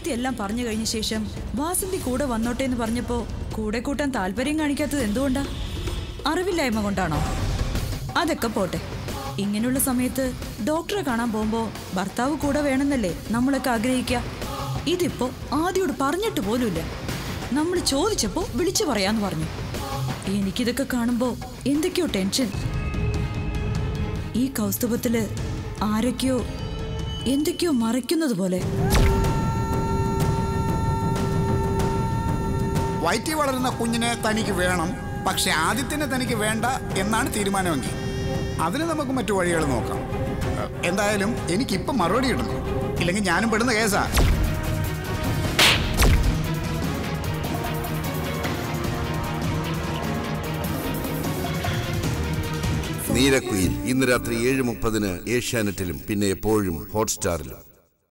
സത്യമെല്ലാം എല്ലാം പറഞ്ഞു കഴിഞ്ഞ ശേഷം വാസന്തി കൂടെ വന്നോട്ടെ എന്ന് പറഞ്ഞപ്പോ കൂടെ കൂട്ടാൻ താല്പര്യം കാണിക്കാത്തത് എന്തുകൊണ്ടാ അറിവില്ലായ്മ കൊണ്ടാണോ അതൊക്കെ പോട്ടെ ഇങ്ങനെയുള്ള സമയത്ത് ഡോക്ടറെ കാണാൻ പോകുമ്പോ ഭർത്താവ് കൂടെ വേണമെന്നല്ലേ നമ്മളൊക്കെ ആഗ്രഹിക്കുക ഇതിപ്പോ ആദ്യോട് പറഞ്ഞിട്ട് പോലുമില്ല നമ്മൾ ചോദിച്ചപ്പോ വിളിച്ചു പറയാന്ന് പറഞ്ഞു എനിക്കിതൊക്കെ കാണുമ്പോ എന്തൊക്കെയോ ടെൻഷൻ ഈ കൗസ്തുഭത്തില് ആരൊക്കെയോ എന്തൊക്കെയോ മറയ്ക്കുന്നത് പോലെ വയറ്റി വളരുന്ന കുഞ്ഞിനെ തനിക്ക് വേണം പക്ഷെ ആദ്യത്തിനെ തനിക്ക് വേണ്ട എന്നാണ് തീരുമാനമെങ്കിൽ അതിന് നമുക്ക് മറ്റു വഴികൾ നോക്കാം എന്തായാലും എനിക്കിപ്പം മറുപടി കിട്ടണം ഇല്ലെങ്കിൽ ഞാനും പെടുന്ന കേസാ നീരക്കുയിൽ ഇന്ന് രാത്രി ഏഴ് മുപ്പതിന് ഏഷ്യാനെറ്റിലും പിന്നെ എപ്പോഴും ഹോട്ട്സ്റ്റാറിലും